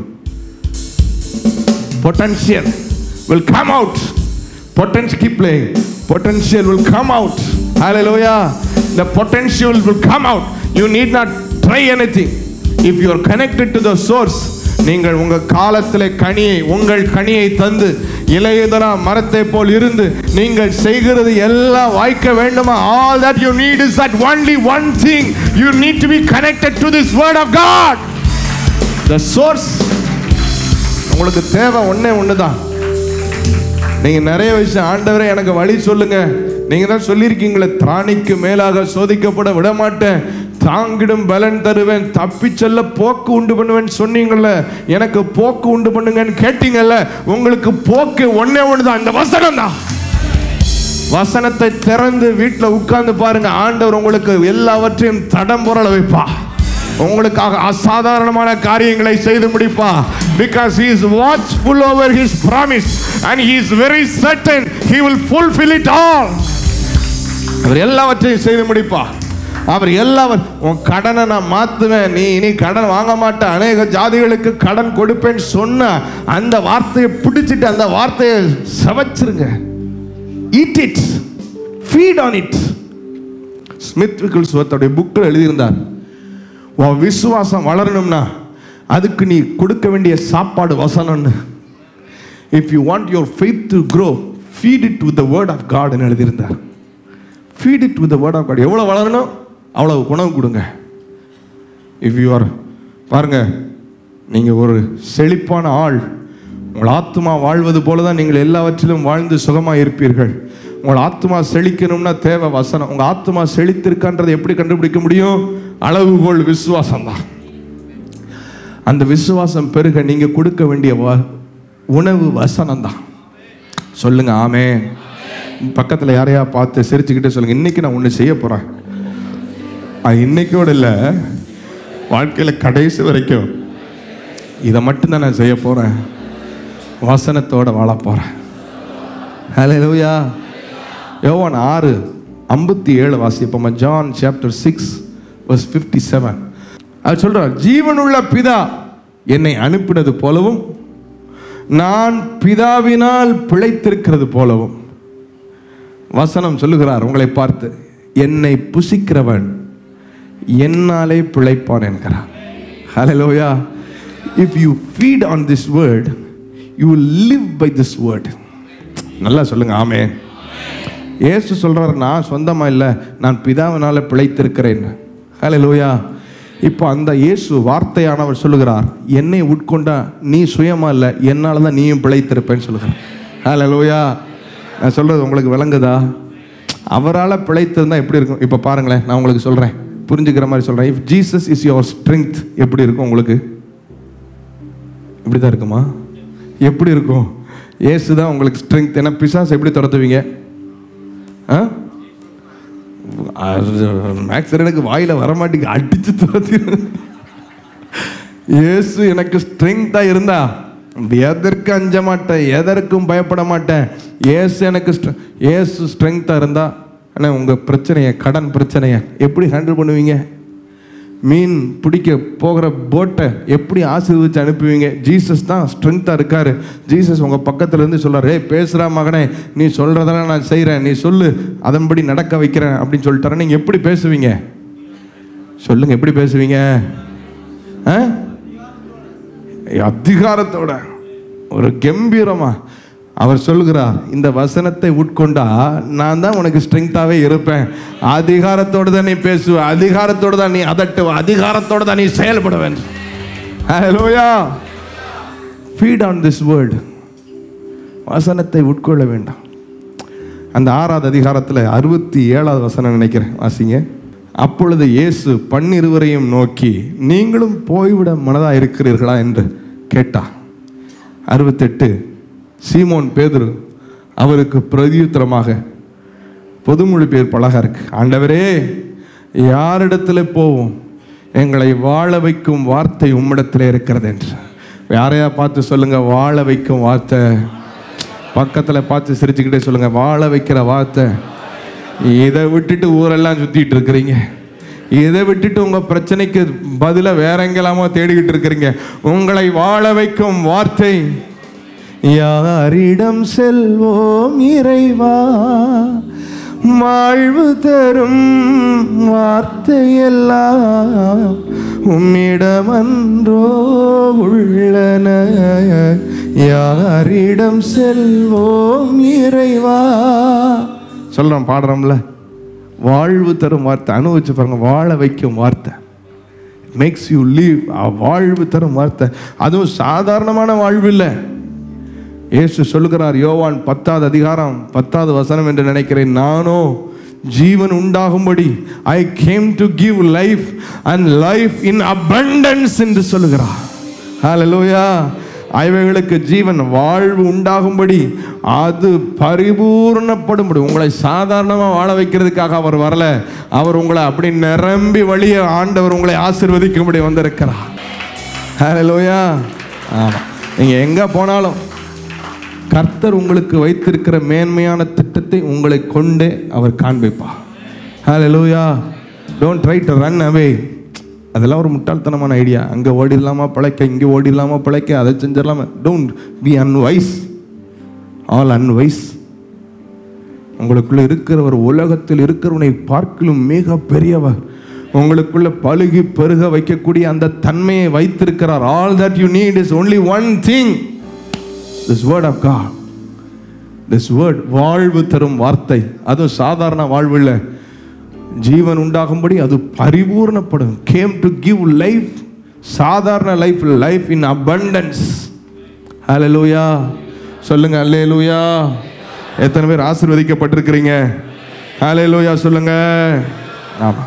potential will come out. Potential, keep playing. Potential will come out. Hallelujah. The potential will come out. You need not try anything. If you are connected to the source, நீங்கள் உங்க காலத்திலே கனியை உங்கள் கனியை தந்து இலையுதரா மரத்தை போல் இருந்து நீங்கள் செய்கிறது எல்லாம் வாய்க்க வேண்டுமா all that you need is that only one thing you need to be connected to this word of God the source உங்களுக்கு தேவை ஒண்ணே ஒன்று தான் நீங்கள் நிறைய விஷயம் ஆண்டவரே எனக்கு வழி சொல்லுங்க நீங்கள் தான் சொல்லியிருக்கீங்களே திராணிக்கு மேலாக சோதிக்கப்பட விட மாட்டேன் தாங்கிடும் பலன் தருவேன் தப்பி செல்ல போக்கு உண்டு பண்ணுவேன் சொன்னீங்கல்ல எனக்கு போக்கு உண்டு பண்ணுங்கன்னு கேட்டீங்கல்ல உங்களுக்கு போக்கு ஒண்ணே ஒன்று தான் இந்த வசனம் தான் வசனத்தை திறந்து வீட்டில் உட்கார்ந்து பாருங்க ஆண்டவர் உங்களுக்கு எல்லாவற்றையும் தடம் புரள வைப்பா உங்களுக்காக அசாதாரணமான காரியங்களை செய்து முடிப்பா because he is watchful over his promise and he is very certain he will fulfill it all அவர் எல்லாவற்றையும் செய்து முடிப்பா அவர் எல்லாவற்ற உன் கடனை நான் மாத்துவேன் நீ இனி கடன் வாங்க மாட்ட அநேக ஜாதிகளுக்கு கடன் கொடுப்பேன்னு சொன்ன அந்த வார்த்தையை பிடிச்சிட்டு அந்த வார்த்தையை சவச்சிருங்க eat it feed on it Smith விக்கிள்ஸ்வர்த்தோடைய புக்கில் எழுதியிருந்தார் உன் விசுவாசம் வளரணும்னா அதுக்கு நீ கொடுக்க வேண்டிய சாப்பாடு வசனம்னு if you want your faith to grow feed it with the word of காட்னு எழுதியிருந்தார் feed it with the word of God எவ்வளோ வளரணும் அவ்வளவு உணவு கொடுங்க இஃப் யூ ஆர் பாருங்க நீங்கள் ஒரு செழிப்பான ஆள் உங்கள் ஆத்மா வாழ்வது போல தான் நீங்கள் எல்லாவற்றிலும் வாழ்ந்து சுகமாக இருப்பீர்கள் உங்கள் ஆத்மா செழிக்கணும்னா தேவை வசனம் உங்கள் ஆத்மா செழித்திருக்கான்றதை எப்படி கண்டுபிடிக்க முடியும் அளவுகோல் விசுவாசம் தான் அந்த விசுவாசம் பெருக நீங்கள் கொடுக்க வேண்டிய வ- உணவு வசனம் தான் சொல்லுங்க ஆமே பக்கத்தில் யாரையா பார்த்து சிரிச்சுக்கிட்டே சொல்லுங்க இன்னைக்கு நான் ஒன்று செய்ய போகிறேன் அது இன்னைக்கோட இல்லை வாழ்க்கையில் கடைசி வரைக்கும் இதை மட்டும்தான் நான் செய்ய போகிறேன் வசனத்தோட வாழ போகிறேன் ஹalleluya யோவான் ஆறு ஐம்பத்தி ஏழு வாசிப்போம் John chapter six verse fifty seven அவர் சொல்றார் ஜீவனுள்ள பிதா என்னை அனுப்பினது போலவும் நான் பிதாவினால் பிழைத்திருக்கிறது போலவும் வசனம் சொல்லுகிறார் உங்களை பார்த்து என்னை புசிக்கிறவன் என்னாலே பிழைப்பான் என்கிறார் ஹalleluya if you feed on this word you will live by this word நல்லா சொல்லுங்க ஆமே இயேசு சொல்றாரு நான் சொந்தமா இல்லை நான் பிதாவினால பிழைத்திருக்கிறேன் ஹalleluya இப்போ அந்த இயேசு வார்த்தையானவர் சொல்லுகிறார் என்னை உட்கொண்டா நீ சுயமா இல்லை என்னால தான் நீயும் பிழைத்திருப்பேன்னு சொல்லுகிறார் ஹalleluya நான் சொல்றது உங்களுக்கு விளங்குதா அவரால் பிழைத்திருந்தா எப்படி இருக்கும் இப்போ பாருங்களேன் நான் உங்களுக்கு சொல்றேன் புரிஞ்சுக்கிற மாதிரி சொல்றேன் if Jesus is your strength எப்படி இருக்கும் உங்களுக்கு இப்படி தான் இருக்குமா எப்படி இருக்கும் ஏசு தான் உங்களுக்கு ஸ்ட்ரென்த் ஏன்னா பிசாஸ் எப்படி துரத்துவீங்க ஆ மேக்ஸ் எனக்கு வாயில வரமாட்டேங்க அடிச்சு துரத்தி இயேசு எனக்கு ஸ்ட்ரென்த்தா இருந்தா எதற்கு அஞ்ச மாட்டேன் எதற்கும் பயப்பட மாட்டேன் இயேசு எனக்கு ஸ்ட்ரெ- இயேசு ஸ்ட்ரென்த்தா இருந்தா அண்ணா உங்க பிரச்சனையை கடன் பிரச்சனையை எப்படி ஹேண்டில் பண்ணுவீங்க மீன் பிடிக்க போகிற போட்டை எப்படி ஆசீர்வதிச்சு அனுப்புவீங்க ஜீசஸ் தான் ஸ்ட்ரென்த்தாக இருக்காரு ஜீசஸ் உங்கள் பக்கத்துல இருந்து சொல்றாரு ஏய் பேசுகிறா மகனே நீ சொல்கிறதெல்லாம் நான் செய்கிறேன் நீ சொல்லு அதன்படி நடக்க வைக்கிறேன் அப்படின்னு சொல்லிட்டாரு நீங்கள் எப்படி பேசுவீங்க சொல்லுங்க எப்படி பேசுவீங்க ஆ? அதிகாரத்தோட ஒரு கம்பீரமா அவர் சொல்கிறார் இந்த வசனத்தை உட்கொண்டா நான் தான் உனக்கு ஸ்ட்ரென்த்தாவே இருப்பேன் அதிகாரத்தோடு தான் நீ பேசுவ அதிகாரத்தோடு தான் நீ அதட்டுவ அதிகாரத்தோடு தான் நீ செயல்படுவேன் ஹலோயா ஃபீட் ஆன் திஸ் வேர்ட் வசனத்தை உட்கொள்ள வேண்டாம் அந்த ஆறாவது அதிகாரத்தில் அறுபத்தி ஏழாவது வசனம் நினைக்கிறேன் வாசிங்க அப்பொழுது இயேசு பன்னிருவரையும் நோக்கி நீங்களும் போய்விட மனதா இருக்கிறீர்களா என்று கேட்டா அறுபத்தெட்டு சீமோன் பேதுரு அவருக்கு பிரதியுத்தரமாக பொதுமொழி பேர் பழகா இருக்கு ஆண்டவரே யாரிடத்துல போவோம் எங்களை வாழ வைக்கும் வார்த்தை உம்மிடத்தில் இருக்கிறது என்று யாரையா பார்த்து சொல்லுங்க வாழ வைக்கும் வார்த்தை பக்கத்தில் பார்த்து சிரிச்சுக்கிட்டே சொல்லுங்க வாழ வைக்கிற வார்த்தை இதை விட்டுட்டு ஊரெல்லாம் சுத்திட்டு இருக்கிறீங்க இதை விட்டுட்டு உங்க பிரச்சனைக்கு பதிலா வேற எங்கெல்லாமோ தேடிக்கிட்டு இருக்கிறீங்க உங்களை வாழ வைக்கும் வார்த்தை யாரிடம் செல்வோம் இறைவா வாழ்வு தரும் வார்த்தையெல்லாம் உம்மிடமன்றோ உள்ளன யாரிடம் செல்வோம் இறைவா சொல்றோம் பாடுறோம்ல வாழ்வு தரும் வார்த்தை அனுபவிச்சு பாருங்க வாழ வைக்கும் வார்த்தை மேக்ஸ் யூ லீவ் வாழ்வு தரும் வார்த்தை அதுவும் சாதாரணமான வாழ்வு இல்லை இயேசு சொல்லுகிறார் யோவான் பத்தாவது அதிகாரம் பத்தாவது வசனம் என்று நினைக்கிறேன் நானோ ஜீவன் உண்டாகும்படி I came to give life and life in abundance என்று சொல்லுகிறார் ஹalleluya அவைகளுக்கு ஜீவன் வாழ்வு உண்டாகும்படி அது பரிபூர்ணப்படும்படி உங்களை சாதாரணமாக வாழ வைக்கிறதுக்காக அவர் வரல அவர் உங்களை அப்படி நிரம்பி வழிய ஆண்டவர் உங்களை ஆசீர்வதிக்கும்படி வந்திருக்கிறார் ஹalleluya ஆமாம் நீங்கள் எங்கே போனாலும் கர்த்தர் உங்களுக்கு வைத்திருக்கிற மேன்மையான திட்டத்தை உங்களை கொண்டே அவர் காண்பிப்பார் ஹalleluya don't try to run away அதெல்லாம் ஒரு முட்டாள்தனமான ஐடியா அங்கே ஓடிடலாமா பிழைக்க இங்கே ஓடிடலாமா பிழைக்க அதை செஞ்சிடலாமா don't be unwise all unwise உங்களுக்குள்ள இருக்கிறவர் உலகத்தில் இருக்கிறவனை பார்க்கிலும் மிக பெரியவர் உங்களுக்குள்ள பழுகி பெருக வைக்கக்கூடிய அந்த தன்மையை வைத்திருக்கிறார் all that you need is only one thing this word of God this word வாழ்வு தரும் வார்த்தை அதுவும் சாதாரண வாழ்வு இல்லை ஜீவன் உண்டாகும்படி அது பரிபூர்ணப்படும் கேம் டு கிவ் லைஃப் சாதாரண லைஃப் லைஃப் இன் அபண்டன்ஸ் ஹalleluya சொல்லுங்க அல்லேலூயா எத்தனை பேர் ஆசீர்வதிக்கப்பட்டிருக்கிறீங்க ஹalleluya சொல்லுங்க ஆமா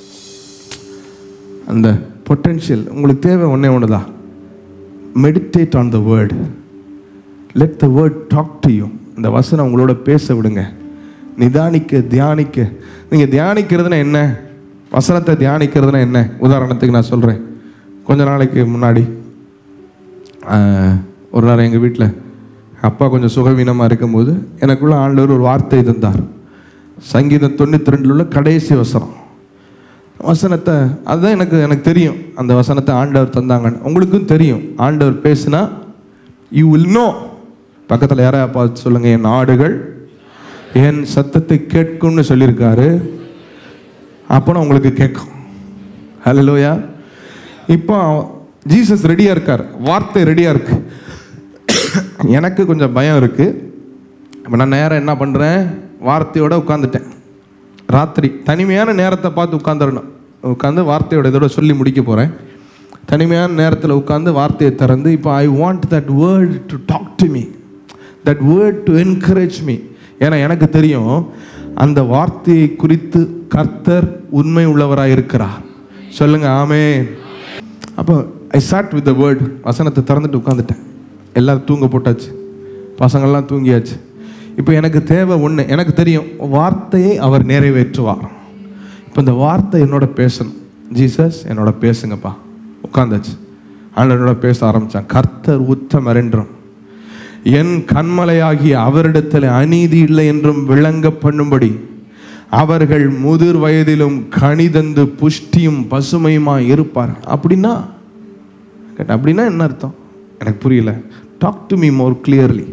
அந்த பொட்டென்ஷியல் உங்களுக்கு தேவை ஒண்ணே ஒண்ணுதான் meditate on the word let the word talk to you இந்த வசனம் உங்களோட பேச விடுங்க நிதானிக்க தியானிக்க நீங்கள் தியானிக்கிறதுனா என்ன வசனத்தை தியானிக்கிறதுனா என்ன உதாரணத்துக்கு நான் சொல்கிறேன் கொஞ்ச நாளைக்கு முன்னாடி ஆஹ், ஒரு நேரம் எங்கள் வீட்டில் அப்பா கொஞ்சம் சுகவீனமாக இருக்கும்போது எனக்குள்ள ஆண்டவர் ஒரு வார்த்தை தந்தார் சங்கீதம் தொண்ணூற்றி ரெண்டில் உள்ள கடைசி வசனம் வசனத்தை அதுதான் எனக்கு எனக்கு தெரியும் அந்த வசனத்தை ஆண்டவர் தந்தாங்கன்னு உங்களுக்கும் தெரியும் ஆண்டவர் பேசுனா யூ வில் நோ பக்கத்தில் யாரையா பார்த்து சொல்லுங்க என் ஆடுகள் என் சத்தத்தை கேட்கும்னு சொல்லியிருக்காரு அப்போனா உங்களுக்கு கேட்கும் ஹலோயா இப்போ ஜீசஸ் ரெடியாக இருக்கார் வார்த்தை ரெடியாக இருக்கு எனக்கு கொஞ்சம் பயம் இருக்கு இப்போ நான் நேரம் என்ன பண்ணுறேன் வார்த்தையோட உட்காந்துட்டேன் ராத்திரி தனிமையான நேரத்தை பார்த்து உட்காந்துடணும் உட்காந்து வார்த்தையோட இதோட சொல்லி முடிக்க போகிறேன் தனிமையான நேரத்தில் உட்காந்து வார்த்தையை திறந்து இப்போ I want that word to talk to me that word to encourage me ஏன்னா எனக்கு தெரியும் அந்த வார்த்தையை குறித்து கர்த்தர் உண்மை உள்ளவராக இருக்கிறார் சொல்லுங்க ஆமே அப்போ I sat with the word வசனத்தை திறந்துட்டு உட்காந்துட்டேன் எல்லாரும் தூங்க போட்டாச்சு பசங்கள்லாம் தூங்கியாச்சு இப்போ எனக்கு தேவை ஒன்று எனக்கு தெரியும் வார்த்தையை அவர் நிறைவேற்றுவார் இப்போ இந்த வார்த்தை என்னோட பேசணும் ஜீசஸ் என்னோட பேசுங்கப்பா உட்காந்தாச்சு ஆண்டவனோட பேச ஆரம்பித்தான் கர்த்தர் உத்தமர் என்றும் என் கண்மலையாகிய அவரிடத்தில் அநீதி இல்லை என்றும் விளங்க பண்ணும்படி அவர்கள் முதிர் வயதிலும் கனிதந்து புஷ்டியும் பசுமையுமா இருப்பார் அப்படின்னா கேட்டேன், அப்படின்னா என்ன அர்த்தம் எனக்கு புரியல talk to me more clearly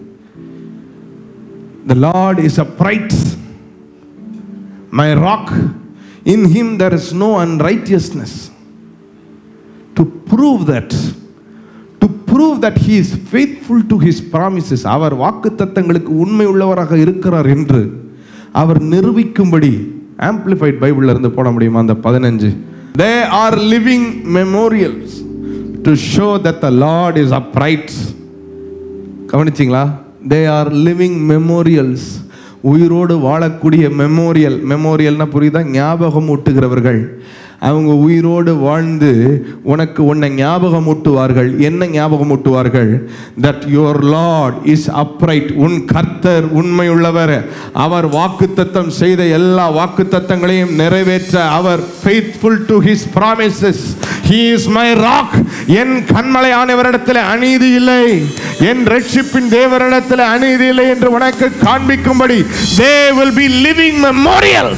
the Lord is upright my rock in him there is no unrighteousness to prove that to prove that he is faithful to his promises அவர் வாக்குத்தத்தங்களுக்கு உண்மை உள்ளவராக இருக்கிறார் என்று அவர் நிரூபிக்கும்படி ஆம்பிளிஃபைட் பைபிள்ல இருந்து போட முடியுமா அந்த பதினஞ்சு they are living memorials to show that the Lord is upright கவனிச்சிங்களா தே ஆர் லிவிங் மெமோரியல்ஸ் உயிரோடு வாழக்கூடிய மெமோரியல் மெமோரியல்னா புரியுதா ஞாபகம் ஊட்டுகிறவர்கள் அவங்க உயிரோடு வாழ்ந்து உனக்கு உன்னை ஞாபகம் ஊட்டுவார்கள் என்ன ஞாபகம் ஊட்டுவார்கள் that your Lord is upright உன் கர்த்தர் உண்மையுள்ளவர் அவர் வாக்குத்தத்தம் செய்த எல்லா வாக்குத்தத்தங்களையும் நிறைவேற்ற அவர் faithful to his promises he is my rock என் கண்மலையானவரிடத்தில் அநீதி இல்லை என் ரட்சிப்பின் தேவரிடத்தில் அநீதி இல்லை என்று உனக்கு காண்பிக்கும்படி they will be living memorial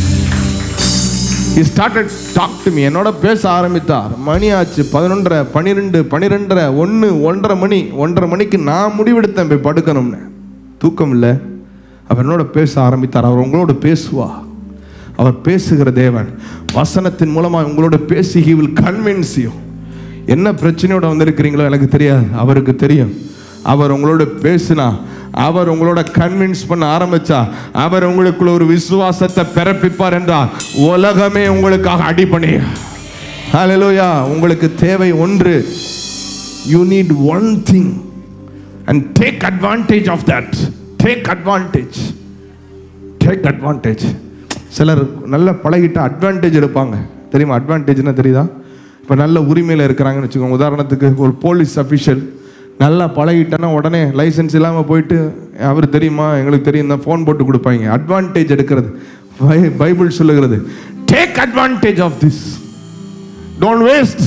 he started talk to me என்னோட பேச ஆரம்பித்தார் மணி ஆச்சு பதினொன்றரை பன்னிரெண்டு பன்னிரெண்டரை ஒன்று ஒன்றரை மணி ஒன்றரை மணிக்கு நான் முடிவெடுத்தேன் போய் படுக்கணும்னு தூக்கம் இல்லை அவர் என்னோட பேச ஆரம்பித்தார் அவர் உங்களோட பேசுவா அவர் பேசுகிற தேவன் வசனத்தின் மூலமாக உங்களோட பேசி he will convince you என்ன பிரச்சனையோட வந்திருக்கிறீங்களோ எனக்கு தெரியாது அவருக்கு தெரியும் அவர் உங்களோட பேசினா அவர் உங்களோட கன்வின்ஸ் பண்ண ஆரம்பிச்சா அவர் உங்களுக்குள்ள ஒரு விசுவாசத்தை பிறப்பிப்பார் என்றால் உலகமே உங்களுக்காக அடிபணி ஹalleluya உங்களுக்கு தேவை ஒன்று you need one thing and take advantage of that take advantage take advantage சிலர் நல்ல பழகிட்ட அட்வான்டேஜ் எடுப்பாங்க தெரியுமா அட்வான்டேஜ்னா தெரியுதா இப்போ நல்ல உரிமையில் இருக்கிறாங்கன்னு வச்சுக்கோங்க உதாரணத்துக்கு ஒரு போலீஸ் அஃபிஷியல் நல்லா பழகிட்டேன்னா உடனே லைசென்ஸ் இல்லாமல் போயிட்டு அவர் தெரியுமா எங்களுக்கு தெரியும் தான் ஃபோன் போட்டு கொடுப்பாங்க அட்வான்டேஜ் எடுக்கிறது பை- பைபிள் சொல்லுகிறது take advantage of this don't waste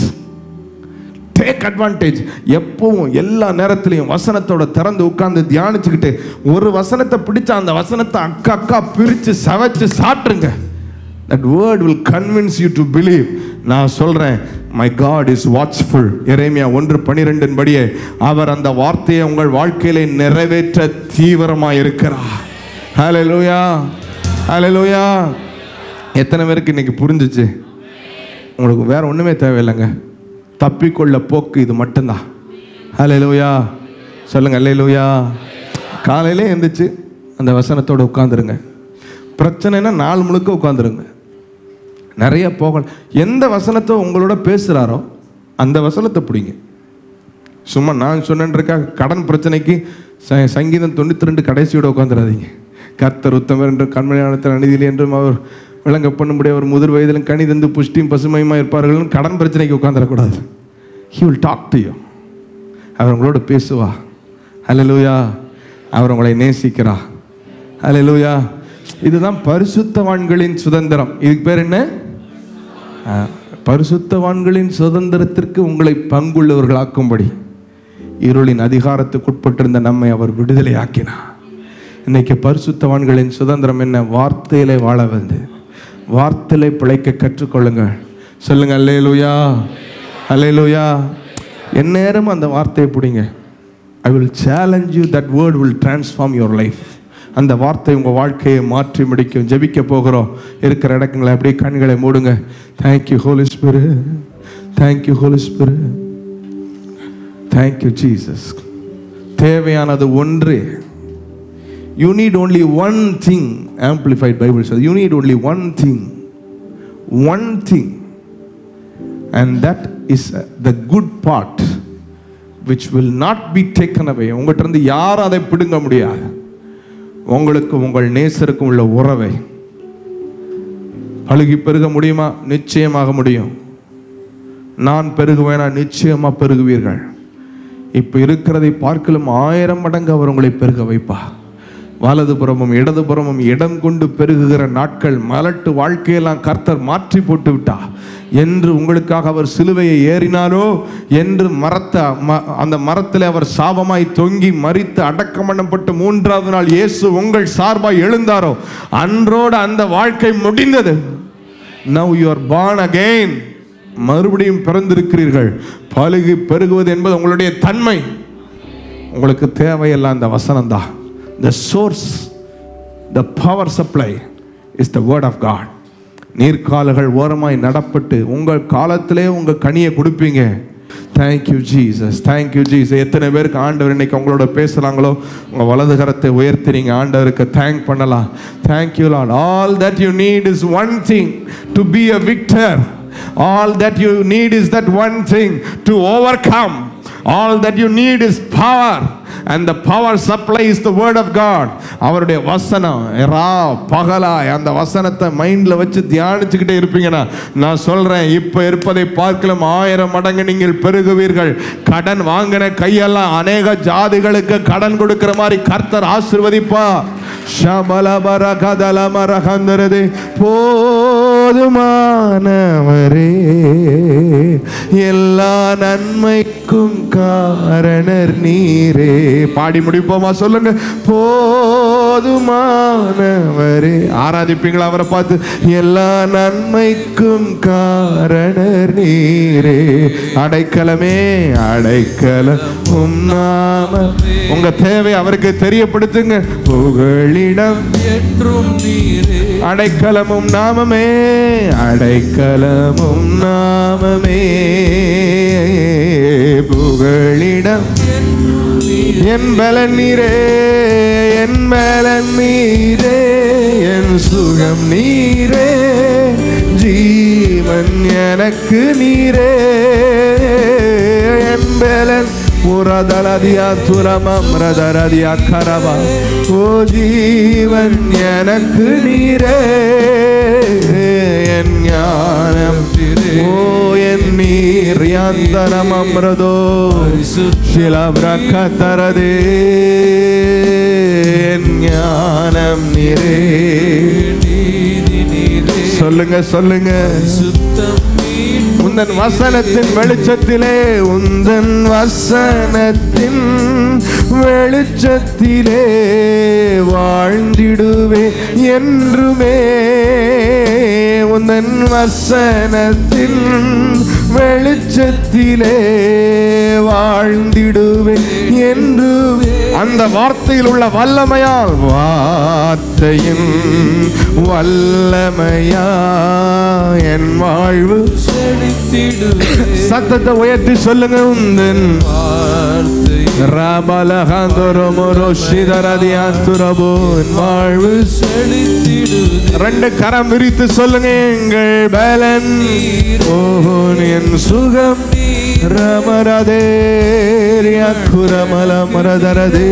take advantage எப்பவும் எல்லா நேரத்திலையும் வசனத்தோட திறந்து உட்கார்ந்து தியானிச்சுக்கிட்டு ஒரு வசனத்தை பிடிச்ச அந்த வசனத்தை அக்கா அக்கா பிரித்து சவைச்சு சாப்பிட்ருங்க that word will convince you to believe நான் சொல்றேன் மை காட் இஸ் வாட்ச்ஃபுல் எரேமியா ஒன்று பனிரெண்டின் படியே அவர் அந்த வார்த்தையை உங்கள் வாழ்க்கையிலே நிறைவேற்ற தீவிரமாக இருக்கிறார் ஹalleluya ஹalleluya எத்தனை பேருக்கு இன்னைக்கு புரிஞ்சுச்சு உங்களுக்கு வேற ஒண்ணுமே தேவையில்லைங்க தப்பிக்கொள்ள போக்கு இது மட்டும்தான் ஹalleluya சொல்லுங்க அல்லேலூயா காலையிலே எந்திரிச்சு அந்த வசனத்தோட உட்காந்துருங்க பிரச்சனைனா நாள் முழுக்க உட்காந்துருங்க நிறைய போக எந்த வசனத்தை உங்களோட பேசுகிறாரோ அந்த வசனத்தை பிடிங்க சும்மா நான் சொன்னேன்றக்கா கடன் பிரச்சனைக்கு ச- சங்கீதம் தொண்ணூற்றி ரெண்டு கடைசியோட உட்காந்துடாதீங்க கர்த்தர் உத்தமர் என்று கண்மணியானத்தில் அநீதியில் என்றும் அவர் விளங்க பண்ணும்படி அவர் முதிர் வயதிலும் கனி தந்து புஷ்டியும் பசுமையுமா இருப்பார்கள் கடன் பிரச்சனைக்கு உட்காந்துடக்கூடாது he will talk to you அவர் உங்களோட பேசுவா ஹalleluya அவர் உங்களை நேசிக்கிறா ஹalleluya இதுதான் பரிசுத்தவான்களின் சுதந்திரம் இதுக்கு பேர் என்ன ஆ, பரிசுத்தவான்களின் சுதந்திரத்திற்கு உங்களை பங்குள்ளவர்களாக்கும்படி இருளின் அதிகாரத்துக்குட்பட்டிருந்த நம்மை அவர் விடுதலையாக்கினார் இன்னைக்கு பரிசுத்தவான்களின் சுதந்திரம் என்ன வார்த்தையிலே வாழ வந்து வார்த்தையிலே பிழைக்க கற்றுக்கொள்ளுங்கள் சொல்லுங்க அல்லேலூயா அல்லேலூயா எந்நேரம் அந்த வார்த்தையை பிடிங்க I will challenge you that word will transform your life அந்த வார்த்தை உங்கள் வாழ்க்கையை மாற்றி முடிக்கும் ஜெபிக்க போகிறோம் இருக்கிற இடங்களை அப்படியே கண்களை மூடுங்க thank you Holy Spirit thank you Holy Spirit thank you Jesus தேவையானது ஒன்றே you need only one thing amplified Bible sir you need only one thing one thing and that is the good part which will not be taken away உங்கள்கிட்ட இருந்து யாரும் அதை பிடுங்க முடியாது உங்களுக்கு உங்கள் நேசருக்கும் உள்ள உறவை அழுகி பெருக முடியுமா நிச்சயமாக முடியும் நான் பெருகுவேனா நிச்சயமா பெருகுவீர்கள் இப்போ இருக்கிறதை பார்க்கலும் ஆயிரம் மடங்கு அவர் உங்களை பெருக வைப்பா வலதுபுறமும் இடதுபுறமும் இடம் கொண்டு பெருகுகிற நாட்கள் மலட்டு வாழ்க்கையெல்லாம் கர்த்தர் மாற்றி போட்டு விட்டா என்று உங்களுக்காக அவர் சிலுவையை ஏறினாரோ என்று மரத்தை ம- அந்த மரத்தில் அவர் சாபமாய் தொங்கி மரித்து அடக்கம் பண்ணப்பட்டு மூன்றாவது நாள் இயேசு உங்கள் சார்பாய் எழுந்தாரோ அன்றோடு அந்த வாழ்க்கை முடிந்தது now you are born again மறுபடியும் பிறந்திருக்கிறீர்கள் பழுகி பெருகுவது என்பது உங்களுடைய தன்மை உங்களுக்கு தேவையெல்லாம் அந்த வசனம் தான் the source the power supply is the word of God நீர்க்கால்கள் ஓரமாய் நடப்பட்டு உங்கள் காலத்திலே உங்கள் கனியை கொடுப்பீங்க தேங்க்யூ ஜீசஸ் தேங்க்யூ ஜீசஸ் எத்தனை பேருக்கு ஆண்டவர் இன்னைக்கு உங்களோட பேசுகிறாங்களோ உங்கள் வலது கரத்தை உயர்த்தி நீங்கள் ஆண்டவருக்கு தேங்க் பண்ணலாம் thank you Lord all that you need is one thing to be a victor all that you need is that one thing to overcome all that you need is power and the power supply is the word of God அவருடைய வசனம் ரா பகலாய் அந்த வசனத்தை மைண்டில் வச்சு தியானிச்சுக்கிட்டே இருப்பீங்கன்னா நான் சொல்றேன் இப்போ இருப்பதை பார்க்கலாம் ஆயிரம் மடங்கு நீங்கள் பெருகுவீர்கள் கடன் வாங்கின கையெல்லாம் அநேக ஜாதிகளுக்கு கடன் கொடுக்கிற மாதிரி கர்த்தர் ஆசிர்வதிப்பா ஷபலபர கதலமர கந்தரது போதுமானவரே எல்லா நன்மைக்கும் காரணர் நீரே பாடி முடிப்போமா சொல்லுங்க போதுமானவரே ஆராதிப்பீங்களா அவரை பார்த்து எல்லா நன்மைக்கும் காரணர் நீரே அடைக்கலமே அடைக்கலம் உம் நாம உங்க தேவை அவருக்கு தெரியப்படுத்துங்க புகழிடம் என்றும் நீரே அடைக்கலமும் நாமமே அடைக்கலமும் நாமமே புகழிடம் என் பலன் நீரே என் பலன் நீரே என் சுகம் நீரே ஜீவன் எனக்கு நீரே என் பலன் புறதலதியா துரமம் ரதரதியா கரவா ஓ ஜீவன் எனக்கு நீரே என் ஞானம் ஓ என் நீர் யந்தரம் அம்ரதோ ಶಿಲಭ್ರಕತರದೆ ஞானம் நீரே நீதி நீரே சொல்லுங்க சொல்லுங்க சுத்தம் மீட்பும் உந்தன் வசனத்தின் வெளிச்சத்திலே உந்தன் வசனத்தின் வெளிச்சத்திலே வாழ்ந்திடுவே என்றுமே உந்தன் வசனத்தின் வெளிச்சத்திலே வாழ்ந்திடுவே என்றுமே அந்த வார்த்தையில் உள்ள வல்லமையால் வார்த்தையின் வல்லமையா என் வாழ்வு செழித்திடுவே சத்தத்தை உயர்த்தி சொல்லுங்க உந்தன் வார்த்தை ராபலகாந்தரமோரோஷிதரதியாத்துரபோ என் வாழ்வு செழித்திடுவே ரெண்டு கரம் விரித்து சொல்லுங்க எங்கள் பலன் ஓஹோ என் சுகம் ரமரதே குரமல மரதரதே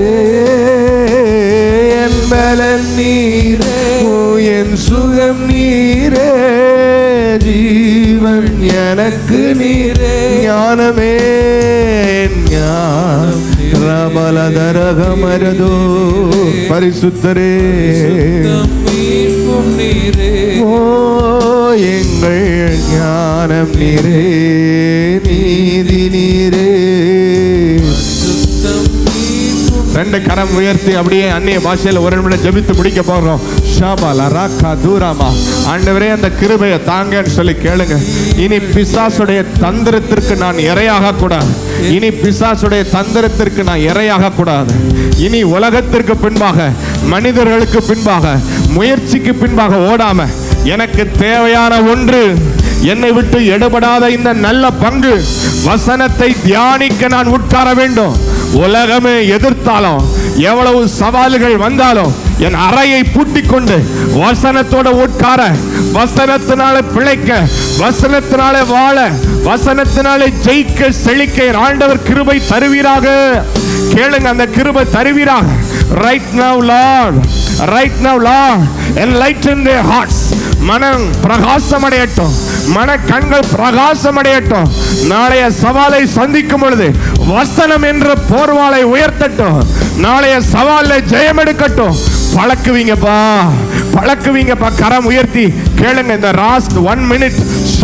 என் பலன் நீரே ஓ என் சுகம் நீரே ஜீவன் எனக்கு நீரே ஞானமே என் ஞானம் ரமலதரகமரதோ பரிசுத்தரே சுத்தம் மீட்பும் நீரே ஓ எங்கள் ஞானம் நீரே நீதி நீரே சுத்தம் மீட்பும் ரெண்டு கரம் உயர்த்தி அப்படியே அந்நிய பாஷையில ஒரு நிமிடம் ஜெபித்து முடிக்க போறோம் ஷாபாலா ராக்கா தூராமா ஆண்டவரே அந்த கிருபையை தாங்கன்னு சொல்லி கேளுங்க இனி பிசாசுடைய தந்திரத்திற்கு நான் இரையாக கூடாது இனி பிசாசுடைய தந்திரத்திற்கு நான் இரையாக கூடாது இனி உலகத்திற்கு பின்பாக மனிதர்களுக்கு பின்பாக முயற்சிக்கு பின்பாக ஓடாம எனக்கு தேவையான ஒன்று என்னை விட்டு எடுபடாத இந்த நல்ல பங்கு வசனத்தை தியானிக்க நான் உட்கார வேண்டும் உலகமே எதிர்த்தாலும் எவ்வளவு சவால்கள் வந்தாலும் என் அறையை பூட்டிக் கொண்டு வசனத்தோட உட்கார வசனத்தினால பிழைக்க வசனத்தினால வாழ வசனத்தினாலே ஜெயிக்க செழிக்க என் ஆண்டவர் கிருபை தருவீராக கேளுங்க அந்த கிருபை தருவீராக right now Lord right now Lord enlighten their hearts மனம் பிரகாசம் அடையட்டும் மன கண்கள் பிரகாசம் அடையட்டும் நாளைய சவாலை சந்திக்கும் பொழுது வசனம் என்ற போர்வாளை உயர்த்தட்டும் நாளைய சவாலை ஜெயம் எடுக்கட்டும் பழக்குவீங்கப்பா பழக்குவீங்கப்பா கரம் உயர்த்தி கேளுங்க இந்த ராஸ்ட் ஒன் மினிட்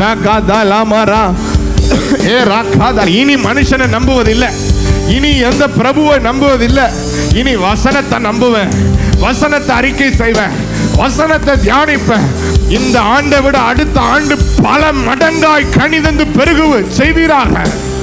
ஏ ராக்காதார் இனி மனுஷனை நம்புவதில்லை இனி எந்த பிரபுவை நம்புவதில்லை இனி வசனத்தை நம்புவேன் வசனத்தை அறிக்கை செய்வேன் வசனத்தை தியானிப்பேன் இந்த ஆண்டை விட அடுத்த ஆண்டு பல மடங்காய் கணிதந்து பெருகுவு செய்வீராக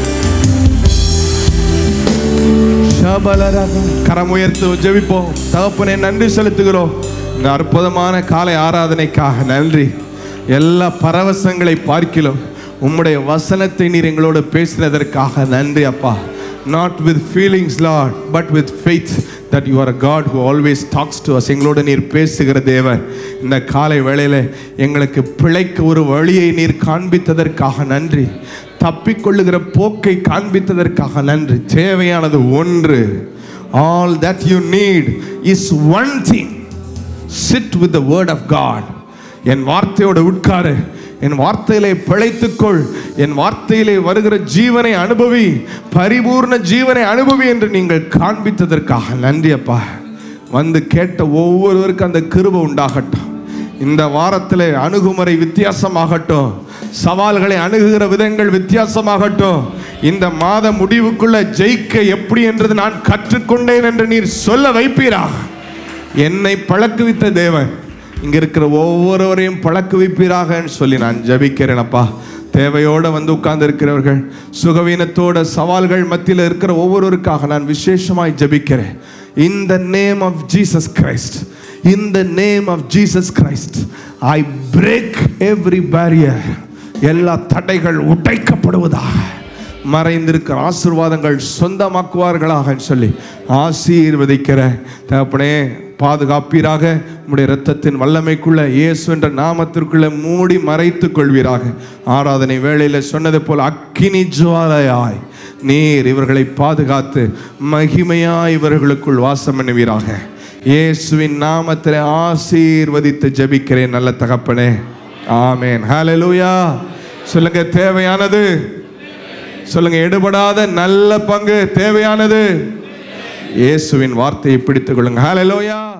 கரம் உயர்த்து ஜெபிப்போம் தகப்பனே நன்றி செலுத்துகிறோம் இந்த அற்புதமான காலை ஆராதனைக்காக நன்றி எல்லா பரவசங்களை பார்க்கிலும் உம்முடைய வசனத்தை நீர் எங்களோடு பேசினதற்காக நன்றி அப்பா not with feelings Lord but with faith that you are God who always talks to us எங்களோடு நீர் பேசுகிற தேவன் இந்த காலை வேளையில் எங்களுக்கு பிழைக்க ஒரு வழியை நீர் காண்பித்ததற்காக நன்றி தப்பிக்கொள்ளுகிற போக்கை காண்பித்ததற்காக நன்றி தேவையானது ஒன்று all that you need is one thing sit with the word of God என் வார்த்தையோட உட்காரு என் வார்த்தையிலே பிழைத்துக்கொள் என் வார்த்தையிலே வருகிற ஜீவனை அனுபவி பரிபூர்ண ஜீவனை அனுபவி என்று நீங்கள் காண்பித்ததற்காக நன்றி அப்பா வந்து கேட்ட ஒவ்வொருவருக்கும் அந்த கிருபை உண்டாகட்டும் இந்த வாரத்தில் அணுகுமுறை வித்தியாசமாகட்டும் சவால்களை அணுகுகிற விதங்கள் வித்தியாசமாகட்டும் இந்த மாத முடிவுக்குள்ள ஜெயிக்க எப்படி என்றது நான் கற்றுக்கொண்டேன் என்று நீர் சொல்ல வைப்பீராக என்னை பழக்குவித்த தேவன் இங்க இருக்கிற ஒவ்வொருவரையும் பழக்குவிப்பீராகன்னு சொல்லி நான் ஜெபிக்கிறேன் அப்பா தேவையோட வந்து உட்கார்ந்து இருக்கிறவர்கள் சுகவீனத்தோட சவால்கள் மத்தியில் இருக்கிற ஒவ்வொருவருக்காக நான் விசேஷமாய் ஜெபிக்கிறேன் in the name of Jesus Christ in the name of Jesus Christ I break every barrier எல்லா தடைகள் உடைக்கப்படுவதாக மறைந்திருக்கிற ஆசீர்வாதங்கள் சொந்தமாக்குவார்களாக சொல்லி ஆசீர்வதிக்கிற தகப்பனே பாதுகாப்பீராக உம்முடைய இரத்தத்தின் வல்லமைக்குள்ள இயேசு என்ற நாமத்திற்குள்ள மூடி மறைத்துக் கொள்வீராக ஆராதனை வேளையில் சொன்னது போல் அக்கினி ஜுவாலையாய் நீர் இவர்களை பாதுகாத்து மகிமையாய் இவர்களுக்குள் வாசம் பண்ணுவீராக இயேசுவின் நாமத்தில் ஆசீர்வதித்து ஜெபிக்கிறேன் நல்ல தகப்பனே ஆமேன் ஹalleluya சொல்லுங்க தேவையானது சொல்லுங்க எடுபடாத நல்ல பங்கு தேவையானது இயேசுவின் வார்த்தையை பிடித்துக் கொள்ளுங்க ஹalleluya